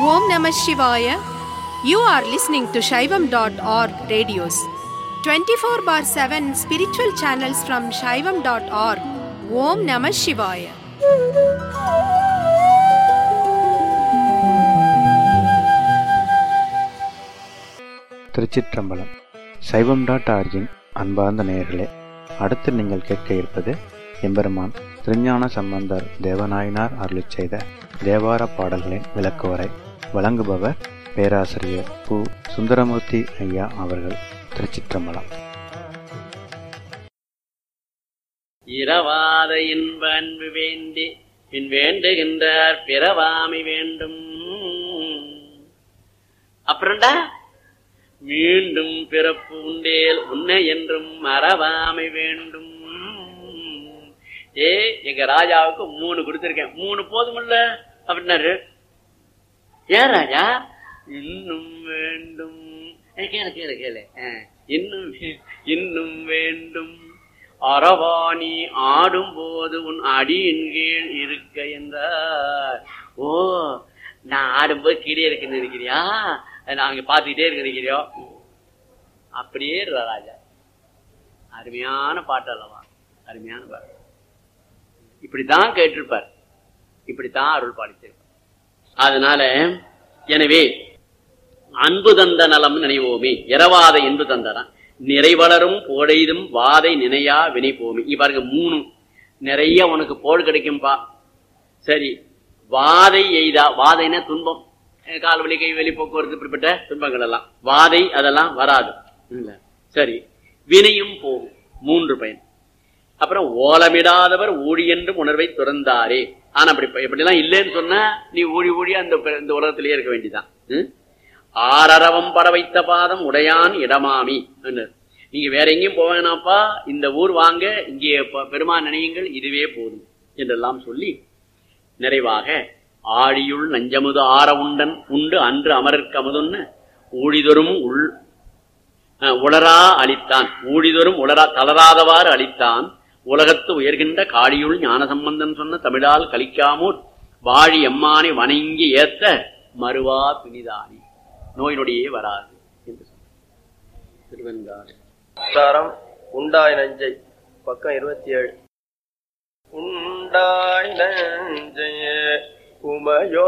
Om Namah Shivaya. You are listening to Shaivam.org radios. 24 bar 7 spiritual channels from Shaivam.org. Om Namah Shivaya. திருச்சிற்றம்பலம் சைவம் dot origin அன்பார்ந்த நேயர்களே அடுத்து நீங்கள் கேட்க இருப்பது எம்பெருமான் திருஞான சம்பந்தர் தேவநாயனார் அருளிச் செய்த தேவார பாடல்களின் விளக்குவரை வழங்குபவர் பேராசிரியர் பு சுந்தரமூர்த்தி ஐயா அவர்கள் திருச்சிற்றம்பலம் இரவாத இன்ப அன்பு வேண்டி பின் வேண்டுகின்றார் பிறவாமை வேண்டும் அப்புறம்டா மீண்டும் பிறப்பு உண்டேல் உன்னை என்றும் மறவாமை வேண்டும் ஏ எங்க ராஜாவுக்கு மூணு கொடுத்திருக்கேன் மூணு போதுமில்ல அப்படின்னாரு ஏன் ராஜா இன்னும் வேண்டும் ஏய், கேளு கேளு கேளு ஆ, இன்னும் வே- இன்னும் வேண்டும் அரவாணி ஆடும் போது உன் அடியின் கீழ் இருக்க என்றார் ஓ நான் ஆடும்போது கீழே இருக்குன்னு இருக்கிறியா நான் அங்க பார்த்துக்கிட்டே இருக்க நினைக்கிறியோ அப்படியே இருடா ராஜா அருமையான பாட்டு அல்லவா அருமையான பாட்டு இப்படித்தான் கேட்டிருப்பார் இப்படித்தான் அருள் பாடிச்சிருப்பார் அதனால எனவே அன்பு தந்த நலம் நினைவோமே இரவாத இன்பு தந்தனம் நிறைவளரும் போடைதும் வாதை நினையா வினை போமே இவருங்க மூணு நிறைய உனக்கு போல் கிடைக்கும்பா சரி வாதை எய்தா வாதைன்னா துன்பம் அஹ் கால் வலி கை வலி போக்குவரத்து இப்படிப்பட்ட துன்பங்கள் எல்லாம் வாதை அதெல்லாம் வராது இல்ல சரி வினையும் போகும் மூன்று பயன் அப்புறம் ஓலமிடாதவர் ஊழி என்றும் உணர்வை துறந்தாரே ஆனா அப்படி இப்படிலாம் இல்லைன்னு சொன்னா நீ ஊழி ஊழி அந்த ப- இந்த உலகத்திலேயே இருக்க வேண்டியதான் ம்? ஆரரவம் பட வைத்த பாதம் உடையான் இடமாமி என்றார். நீங்க வேற எங்கேயும் போவேனாப்பா இந்த ஊர் வாங்க இங்கே ப- பெருமான் நினையுங்கள் இதுவே போதும் என்றெல்லாம் சொல்லி நிறைவாக ஆழியுள் நஞ்சமுது ஆற உண்டன் உண்டு அன்று அமரர்க்கு அமுதுன்னு ஊழிதொரும் உள் அஹ், உளரா அளித்தான் ஊழிதொரும் உளரா தளராதவாறு அளித்தான் உலகத்து உயர்கின்ற காடியுள் ஞான சம்பந்தன் சொன்ன தமிழால் கலிக்காமூர் வாழி எம்மானை வணங்கி ஏத்த மறுவா பிணிதானி நோய் நொடியே வராது என்று சொன்னார் திருவெண்காடு சாரம் உண்டாய் நஞ்சை பக்கம் இருபத்தி ஏழு உண்டாய் நஞ்சையே உமையோ